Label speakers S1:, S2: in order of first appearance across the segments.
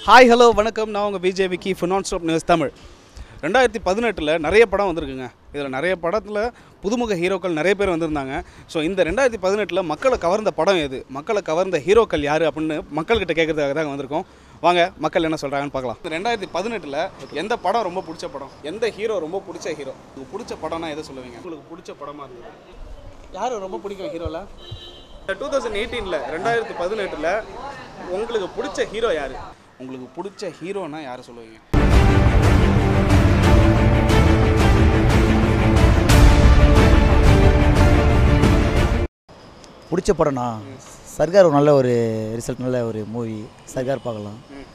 S1: Hi hello வணக்கம் நான் உங்கள் பிஜேபிக்கு ஃபினான் ஸ்டாப் நியூஸ் தமிழ் ரெண்டாயிரத்தி பதினெட்டில் நிறைய படம் வந்திருக்குங்க இதில் நிறைய படத்தில் புதுமுக ஹீரோக்கள் நிறைய பேர் வந்திருந்தாங்க ஸோ இந்த ரெண்டாயிரத்தி பதினெட்டில் மக்களை கவர்ந்த படம் எது மக்களை கவர்ந்த ஹீரோக்கள் யார் அப்படின்னு மக்கள்கிட்ட கேட்கறதுக்காக தான் வந்திருக்கோம் வாங்க மக்கள் என்ன சொல்கிறாங்கன்னு பார்க்கலாம் இந்த ரெண்டாயிரத்தி பதினெட்டில் எந்த படம் ரொம்ப பிடிச்ச படம் எந்த ஹீரோ ரொம்ப பிடிச்ச ஹீரோ உங்களுக்கு பிடிச்ச படம்னா எதை சொல்லுவீங்க உங்களுக்கு பிடிச்ச படமாக இருந்தது யார் ரொம்ப பிடிக்கும் ஹீரோவில் டூ தௌசண்ட் எயிட்டீனில் ரெண்டாயிரத்தி பதினெட்டில் உங்களுக்கு பிடிச்ச ஹீரோ யார் உங்களுக்கு பிடிச்ச ஹீரோனா யாரை சொல்லுவீங்க
S2: பிடிச்ச படம்னா சர்கார் ஒரு நல்ல ஒரு ரிசல்ட் நல்ல ஒரு மூவி சர்கார் பார்க்கலாம்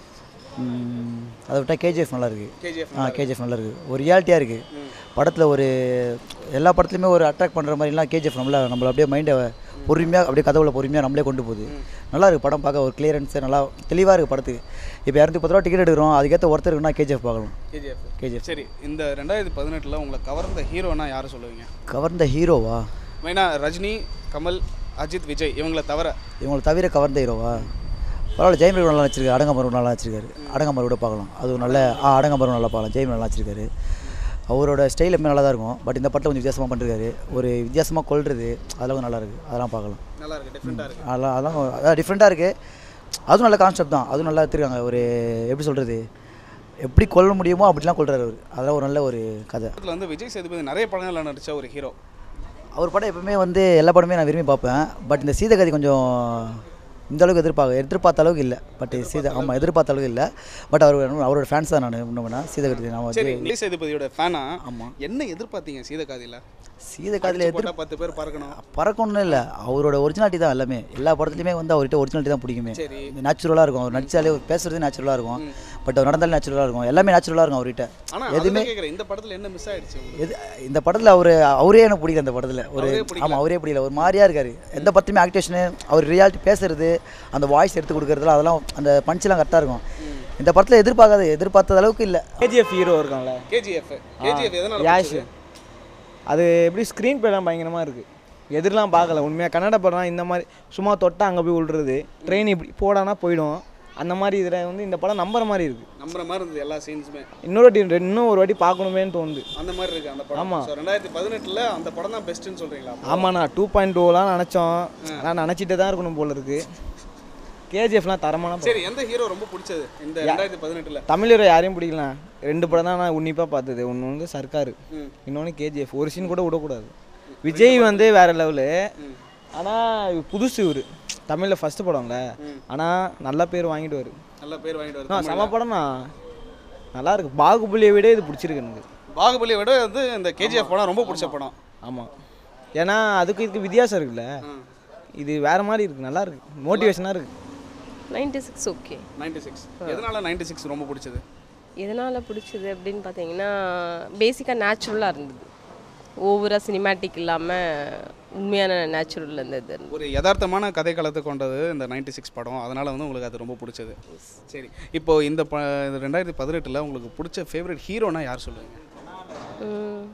S2: ம், அதை விட்டால் கேஜிஎஃப் நல்லா இருக்கு
S1: கேஜிஎஃப்
S2: ஆ கேஜிஎஃப் நல்லா இருக்கு ஒரு ரியாலிட்டியாக இருக்குது படத்தில் ஒரு எல்லா படத்துலையுமே ஒரு அட்ராக்ட் பண்ணுற மாதிரிலாம் கேஜிஎஃப் நம்மள நம்மள அப்படியே மைண்டை பொறுமையாக அப்படியே கதவுல பொறுமையாக நம்மளே கொண்டு போகுது நல்லா இருக்குது படம் பார்க்க ஒரு கிளியரன்ஸு நல்லா தெளிவாக இருக்குது படத்துக்கு இப்போ இரநூத்தி பத்து ரூபா டிக்கெட் எடுக்கிறோம் அதுக்கேற்ற ஒருத்தர் இருக்குன்னா கேஜிஎஃப் பார்க்கலாம்
S1: கேஜிஎஃப்
S2: கேஜிஎஃப்
S1: சரி இந்த ரெண்டாயிரத்தி பதினெட்டில் உங்களை கவர்ந்த ஹீரோனா யாரை சொல்லுவீங்க
S2: கவர்ந்த ஹீரோவா
S1: மெயினாக ரஜினி கமல் அஜித் விஜய் இவங்கள தவிர
S2: இவங்களை தவிர கவர்ந்த ஹீரோவா பரவாயில்ல ஜெயம் ரவி நல்லா வச்சிருக்காரு அடங்கமரம் நல்லா வச்சிருக்காரு அடங்கமரம் கூட பார்க்கலாம் அது ஒரு நல்ல ஆ அடங்கமரம் நல்லா பார்க்கலாம் ஜெயம் நல்லா வச்சிருக்காரு அவரோட ஸ்டைல் எப்பவுமே நல்லா தான் இருக்கும் பட் இந்த படத்தில் கொஞ்சம் வித்தியாசமாக பண்ணிருக்காரு ஒரு வித்தியாசமாக கொள்றது அதெல்லாம் கொஞ்சம் நல்லா இருக்குது அதெல்லாம் பார்க்கலாம்
S1: நல்லா இருக்கு டிஃப்ரெண்ட்டாக இருக்கு
S2: அதெல்லாம் அதெல்லாம் அதான் டிஃப்ரெண்ட்டாக இருக்குது அதுவும் நல்ல கான்செப்ட் தான் அதுவும் நல்லா எடுத்துருக்காங்க ஒரு எப்படி சொல்கிறது எப்படி கொல்ல முடியுமோ அப்படிலாம் கொள்றாரு அவர் அதெல்லாம் ஒரு நல்ல ஒரு கதை
S1: படத்தில் வந்து விஜய் சேதுபதி நிறைய படங்களில் நடித்த ஒரு ஹீரோ
S2: அவர் படம் எப்பவுமே வந்து எல்லா படமே நான் விரும்பி பார்ப்பேன் பட் இந்த சீதகதி கொஞ்சம் இந்த அளவுக்கு எதிர்பார்க்க எதிர்பார்த்த அளவுக்கு இல்லை பட் சீதை ஆமாம் எதிர்பார்த்த அளவுக்கு இல்லை பட் அவர் அவரோட ஃபேன்ஸ் தான் நான் இன்னும் சீதகதி நான்
S1: சரி
S2: வந்து
S1: விஜய் சேதுபதியோட ஃபேனா
S2: ஆமாம்
S1: என்ன எதிர்பார்த்தீங்க சீதகாதியில்
S2: சீதகாதியில் எதிர்
S1: போட்டால் பத்து பேர் பறக்கணும்
S2: பறக்கணும்னு இல்லை அவரோட ஒரிஜினாலிட்டி தான் எல்லாமே எல்லா படத்துலையுமே வந்து அவர்கிட்ட ஒரிஜினாலிட்டி தான் பிடிக்குமே
S1: சரி
S2: நேச்சுரலாக இருக்கும் அவர் நடிச்சாலே பேசுறதே நேச்சுரலாக இருக்கும் பட் அவர் நடந்தாலே நேச்சுரலாக இருக்கும் எல்லாமே நேச்சுரலாக இருக்கும் அவர்கிட்ட
S1: ஆனால் எதுவுமே கேட்குறேன் இந்த படத்தில் என்ன மிஸ் ஆயிடுச்சு உங்களுக்கு?
S2: எது இந்த படத்தில் அவர் அவரே எனக்கு பிடிக்கல இந்த படத்தில் ஒரு
S1: அவரே பிடிக்கல.
S2: ஆமாம் அவரே பிடிக்கல ஒரு மாதிரியா இருக்காரு எந்த படத்துலையுமே ஆக்டேஷனு அவர் ரியாலிட்டி பேசுறது அந்த வாய்ஸ் எடுத்து கொடுக்குறதுல அதெல்லாம் அந்த பஞ்செலாம் கரெக்டாக இருக்கும் இந்த படத்தில் எதிர்பார்க்காத எதிர்பார்த்த அளவுக்கு இல்லை
S3: கேஜிஎஃப் ஹீரோ இருக்கான்ல
S1: கேஜிஎஃப் கேஜிஎஃப் எதனால
S3: யாஷ்
S1: பிடிச்சது?
S3: அது எப்படி ஸ்க்ரீன் பிளேலாம் பயங்கரமாக இருக்குது எதிரெலாம் பார்க்கல உண்மையாக கன்னட படம் இந்த மாதிரி சும்மா தொட்டா அங்கே போய் விழுறது ட்ரெயின் இப்படி போடானா போயிடும் அந்த மாதிரி இதில் வந்து இந்த படம் நம்புற மாதிரி இருக்குது
S1: நம்புற மாதிரி இருந்தது எல்லா சீன்ஸுமே
S3: இன்னொரு வாட்டி ரெ- இன்னும் ஒரு வாட்டி பார்க்கணுமேன்னு தோணுது
S1: அந்த மாதிரி இருக்கு அந்த படம்
S3: ஆமா.
S1: ஸோ ரெண்டாயிரத்தி பதினெட்டில் அந்த படம் தான் பெஸ்ட்டுன்னு சொல்கிறீங்களா
S3: ஆமாண்ணா டூ பாயிண்ட் டூலாம் நினச்சோம் ஆனால் நினச்சிட்டு தான் இருக்கணும் போல இருக்குது கேஜிஎஃப்லாம் தரமான படம்.
S1: சரி எந்த ஹீரோ ரொம்ப பிடிச்சது இந்த ரெண்டாயிரத்தி பதினெட்டில்
S3: தமிழ் ஹீரோ யாரையும் பிடிக்கல ரெண்டு படம் தான் நான் உன்னிப்பாக பார்த்தது ஒன்று வந்து சர்க்கார்
S1: ம்.
S3: இன்னொன்று கேஜிஎஃப் ஒரு சீன் கூட விடக்கூடாது விஜய் வந்து வேற லெவலு ஆனால் புதுசு இவர் தமிழில் ஃபஸ்ட்டு படம்ல ஆனால் நல்ல பேர் வாங்கிடுவார்
S1: நல்ல பேர் வாங்கிட்டு
S3: நான்
S1: வருது
S3: செம படம்ண்ணா நல்லா இருக்கு பாகுபலியை விட இது பிடிச்சிருக்கு எனக்கு
S1: பாகுபலியை விட வந்து இந்த கேஜிஎஃப் படம் ரொம்ப பிடிச்ச படம்
S3: ஆமாம் ஏன்னா அதுக்கு இதுக்கு வித்தியாசம் இருக்குல்ல இது வேற மாதிரி இருக்கு நல்லா இருக்கு மோட்டிவேஷனாக இருக்கு
S4: ninety six okay
S1: ninety six எதனால நைன்டி சிக்ஸ் ரொம்ப பிடிச்சது
S4: எதனால் பிடிச்சது அப்படின்னு பார்த்தீங்கன்னா பேசிக்காக நேச்சுரலாக இருந்தது ஓவராக சினிமேட்டிக் இல்லாமல் உண்மையான நேச்சுரல் இருந்தது
S1: ஒரு யதார்த்தமான கதை களத்தை கொண்டது இந்த நைன்டி சிக்ஸ் படம் அதனால வந்து உங்களுக்கு அது ரொம்ப பிடிச்சது சரி இப்போ இந்த ப இந்த ரெண்டாயிரத்தி பதினெட்டில் உங்களுக்கு பிடிச்ச ஃபேவரட் ஹீரோனா யார் சொல்லுவீங்க
S4: உம்.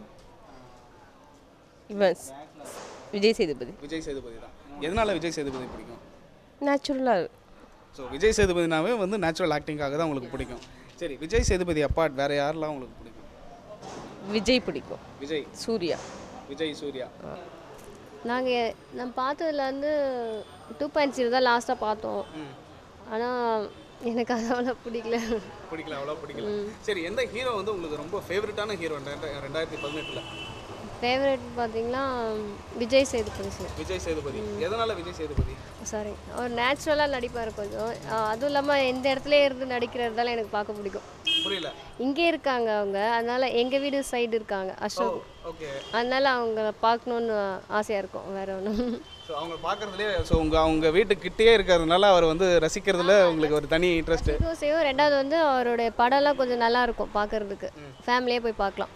S4: இவன் ஸ்- விஜய் சேதுபதி
S1: விஜய் சேதுபதி தான் எதனால விஜய் சேதுபதி பிடிக்கும்
S4: நேச்சுரலாக
S1: ஸோ விஜய் சேதுபதினாவே வந்து நேச்சுரல் ஆக்டிங்காக தான் உங்களுக்கு பிடிக்கும் சரி விஜய் சேதுபதி அப்பாட் வேற யாரெல்லாம் உங்களுக்கு பிடிக்கும்
S4: விஜய் பிடிக்கும்
S1: விஜய்
S4: சூர்யா
S1: விஜய் சூர்யா
S5: நாங்கள் நான் பார்த்ததுல வந்து டூ பாயிண்ட் ஜீரோ தான் லாஸ்ட்டாக பார்த்தோம் ஆனால் எனக்கு அது அவ்வளோ பிடிக்கல
S1: பிடிக்கல அவ்வளோ பிடிக்கல சரி எந்த ஹீரோ வந்து உங்களுக்கு ரொம்ப ஃபேவரட்டான ஹீரோ ரெண்டாயிரத்தி பதினெட்டில்
S5: ஃபேவரட் பார்த்தீங்கன்னா விஜய் சேதுபதி சார்
S1: விஜய் சேதுபதி எதனால விஜய் சேதுபதி
S5: சாரி அவர் நேச்சுரலாக நடிப்பார் கொஞ்சம் ஆஹ் அதுவும் இல்லாமல் எந்த இடத்துல இருந்து நடிக்கிறதால எனக்கு பார்க்க பிடிக்கும்
S1: புரியல
S5: இங்கே இருக்காங்க அவங்க அதனால எங்கள் வீடு சைடு இருக்காங்க அசோக்
S1: ஓகே
S5: அதனால அவங்கள பார்க்கணுன்னு ஆசையாக இருக்கும் வேற ஒன்றும்
S1: ஸோ அவங்க பார்க்குறதுலேயே ஸோ உங்கள் அவங்க வீட்டுக்கிட்டேயே இருக்கிறதுனால அவர் வந்து ரசிக்கிறதுல உங்களுக்கு ஒரு தனி இன்ட்ரெஸ்ட்டு
S5: சேவும் ரெண்டாவது வந்து அவருடைய படம்லாம் கொஞ்சம் நல்லா இருக்கும் பார்க்கறதுக்கு ஃபேமிலியே போய் பார்க்கலாம்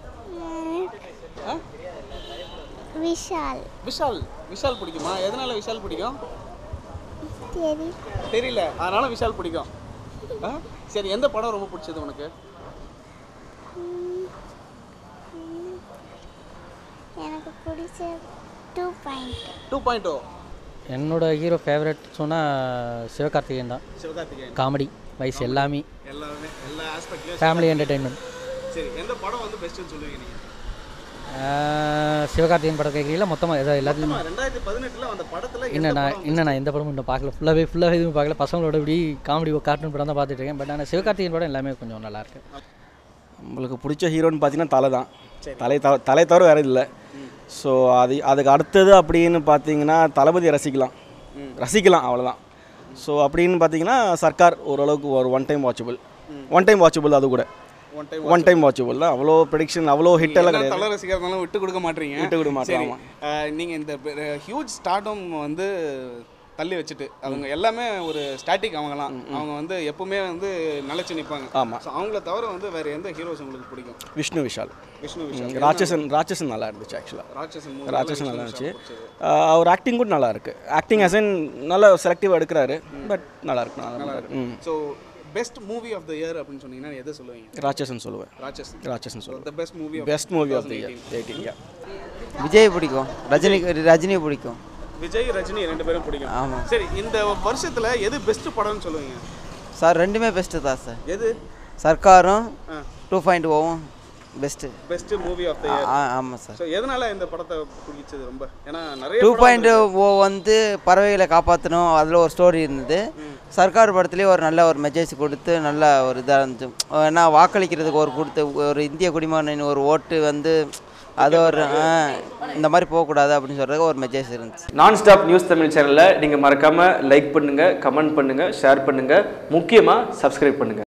S6: விஷால்
S1: விஷால் விஷால் பிடிக்குமா எதனால விஷால் பிடிக்கும்
S6: தெரி
S1: தெரியல அதனால விஷால் பிடிக்கும் ஆ? சரி எந்த படம் ரொம்ப பிடிச்சது உனக்கு
S6: எனக்கு பிடிச்ச two point
S1: two point O
S7: என்னோட ஹீரோ ஃபேவரட் சொன்னால் சிவகார்த்திகேயன் தான்
S1: சிவகார்த்திகேயன்
S7: காமெடி வயசு எல்லாமே
S1: எல்லா ஆஸ்பெக்ட்லயும்
S7: ஃபேமிலி என்டர்டெயின்மெண்ட்
S1: சரி எந்த படம் வந்து பெஸ்ட்னு சொல்லுவீங்க நீங்க
S7: சிவகார்த்திகேயன் படம் கேட்குறீங்களா மொத்தமாக ஏதோ எல்லாத்துலையும்
S1: ரெண்டாயிரத்தி பதினெட்டுல அந்த படத்துல
S7: இன்னும் நான் இன்னும் நான் எந்த படமும் இன்னும் பார்க்கல ஃபுல்லாகவே ஃபுல்லாக எதுவும் பார்க்கல பசங்களோட இப்படி காமெடி கார்ட்டூன் படம் தான் பார்த்துட்டு இருக்கேன் பட் ஆனால் சிவகார்த்திகேயன் படம் எல்லாமே கொஞ்சம் நல்லா இருக்கு
S8: நம்மளுக்கு பிடிச்ச ஹீரோன்னு பார்த்தீங்கன்னா தலை தான் தலை தவ தலை தவிர வேறு இல்லை ஸோ அது அதுக்கு அடுத்தது அப்படின்னு பார்த்தீங்கன்னா தளபதி ரசிக்கலாம் ரசிக்கலாம் அவ்வளோதான் ஸோ அப்படின்னு பார்த்தீங்கன்னா சர்க்கார் ஓரளவுக்கு ஒரு one time watchable one time watchable அது கூட
S1: one time
S8: one time watchable தான் அவ்வளோ ப்ரெடிக்ஷன் அவ்வளோ ஹிட் எல்லாம் கிடையாது
S1: தலை ரசிகர்னாலும் விட்டு கொடுக்க மாட்டீங்க
S8: விட்டு கொடுக்க மாட்டோம்,
S1: சரி
S8: ஆமா.
S1: அஹ், நீங்க இந்த ஹியூஜ் ஸ்டார்டம் வந்து தள்ளி வச்சுட்டு அவங்க எல்லாமே ஒரு ஸ்டாட்டிக் அவங்கலாம் அவங்க வந்து எப்பவுமே வந்து நிலைச்சு நிற்பாங்க
S8: ஆமா.
S1: ஸோ அவங்கள தவிர வந்து வேற எந்த ஹீரோஸ் உங்களுக்கு பிடிக்கும்
S8: விஷ்ணு விஷால்
S1: விஷ்ணு
S8: ம்,
S1: விஷால்
S8: ராட்சசன் ராட்சசன் நல்லா இருந்துச்சு ஆக்சுவலாக
S1: ராட்சசன் movie
S8: ராட்சசன்
S1: விஷ்ணு
S8: நல்லா
S1: விஷால்
S8: இருந்துச்சு
S1: பிடிச்சது.
S8: ஆஹ் அவர் ஆக்டிங் கூட நல்லா இருக்கு ஆக்டிங் அஸ் இன் நல்லா செலக்டிவாக எடுக்கிறாரு பட் நல்லா இருக்கு நல்லா இருக்கு hmm
S1: so best movie of the year அப்படின்னு சொன்னீங்கன்னா எதை சொல்லுவீங்க
S8: ராட்சசன் சொல்லுவேன்
S1: ராட்சசன்
S8: ராட்சசன் சொல்லுவேன்
S1: the best movie
S8: best movie of the year eighteen yeah
S9: Vijay பிடிக்கும் ரஜினி ரஜினி பிடிக்கும்
S1: விஜய் ரஜினி ரெண்டு பேரும் பிடிக்கும்
S9: ஆமாம்
S1: சரி இந்த வருஷத்துல எது பெஸ்ட் படம்னு சொல்லுவீங்க
S9: சார் ரெண்டுமே பெஸ்ட்டு தான் சார்
S1: எது
S9: சர்க்காரும்
S1: ஆ.
S9: டூ பாயிண்ட் ஓவும் best
S1: best movie of the year
S9: ஆமாம் சார்
S1: ஸோ எதனால இந்த படத்தை பிடிச்சது ரொம்ப ஏன்னா நிறைய
S9: டூ
S1: படம்
S9: பாயிண்ட்
S1: வந்திருக்கு.
S9: ஓ வந்து பறவைகளை காப்பாற்றணும் அதில் ஒரு ஸ்டோரி இருந்தது சர்க்கார் படத்துலேயே ஒரு நல்ல ஒரு மெசேஜ் கொடுத்து நல்ல ஒரு இதாக இருந்துச்சு ஏன்னா வாக்களிக்கிறதுக்கு ஒரு கொடுத்து ஒரு இந்திய குடிமகனின் ஒரு ஓட்டு வந்து அது ஒரு ஆ, இந்த மாதிரி போகக்கூடாது அப்படின்னு சொல்கிறதுக்கு ஒரு மெசேஜ் இருந்துச்சு
S10: நான் ஸ்டாப் நியூஸ் தமிழ் சேனலை நீங்கள் மறக்காமல் லைக் பண்ணுங்கள் கமெண்ட் பண்ணுங்கள் ஷேர் பண்ணுங்கள் முக்கியமாக சப்ஸ்கிரைப் பண்ணுங்கள்